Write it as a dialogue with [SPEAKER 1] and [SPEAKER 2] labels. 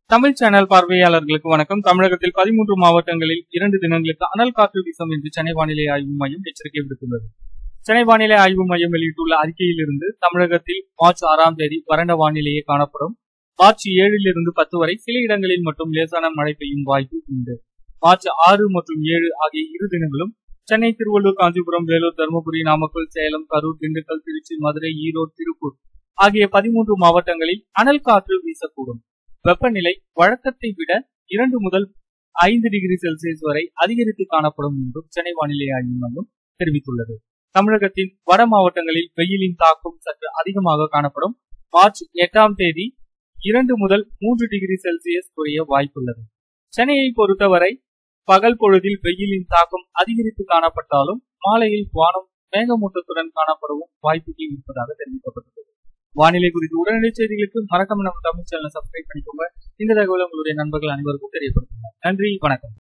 [SPEAKER 1] Tamil channel பார்வையாளர்களுக்கு வணக்கம் தமிழகத்தில் பதிமூன்று மாவட்டங்களில் இரண்டு தினங்களுக்கு அனல் காற்று வீசும் என்று சென்னை வானிலை ஆய்வு மையம் எச்சரிக்கை விடுத்துள்ளது சென்னை வானிலை ஆய்வு மையம் வெளியிட்டுள்ள அறிக்கையிலிருந்து தமிழகத்தில் மார்ச் ஆறாம் தேதி வறண்ட வானிலையே காணப்படும் மார்ச் ஏழில் இருந்து பத்து வரை சில இடங்களில் மட்டும் லேசான மழை பெய்யும் வாய்ப்பு உண்டு மார்ச் ஆறு மற்றும் ஏழு ஆகிய இரு தினங்களும் சென்னை திருவள்ளூர் காஞ்சிபுரம் வேலூர் தருமபுரி நாமக்கல் சேலம் கரூர் திண்டுக்கல் திருச்சி மதுரை ஈரோடு திருப்பூர் ஆகிய பதிமூன்று மாவட்டங்களில் அனல் காற்று வீசக்கூடும் வெப்பநிலை வழக்கத்தை விட இரண்டு முதல் ஐந்து டிகிரி செல்சியஸ் வரை அதிகரித்து காணப்படும் என்றும் சென்னை வானிலை ஆய்வு மையம் தெரிவித்துள்ளது தமிழகத்தின் வட மாவட்டங்களில் வெயிலின் தாக்கம் சற்று அதிகமாக காணப்படும் மார்ச் எட்டாம் தேதி இரண்டு முதல் மூன்று டிகிரி செல்சியஸ் குறைய வாய்ப்புள்ளது சென்னையை பொறுத்தவரை பகல் பொழுதில் வெயிலின் தாக்கம் அதிகரித்து காணப்பட்டாலும் மாலையில் வானம் மேகமூட்டத்துடன் காணப்படவும் வாய்ப்புகள் இருப்பதாக தெரிவிக்கப்பட்டுள்ளது வானிலை குறித்து உடனடி செய்திகளுக்கு மறக்காம நம்ம தமிழ் சேனலை சப்ஸ்கிரைப் பண்ணிக்கோங்க இந்த தகவலை உங்களுடைய நண்பர்கள் அனைவருக்கும் தெரியப்படுத்துங்க நன்றி வணக்கம்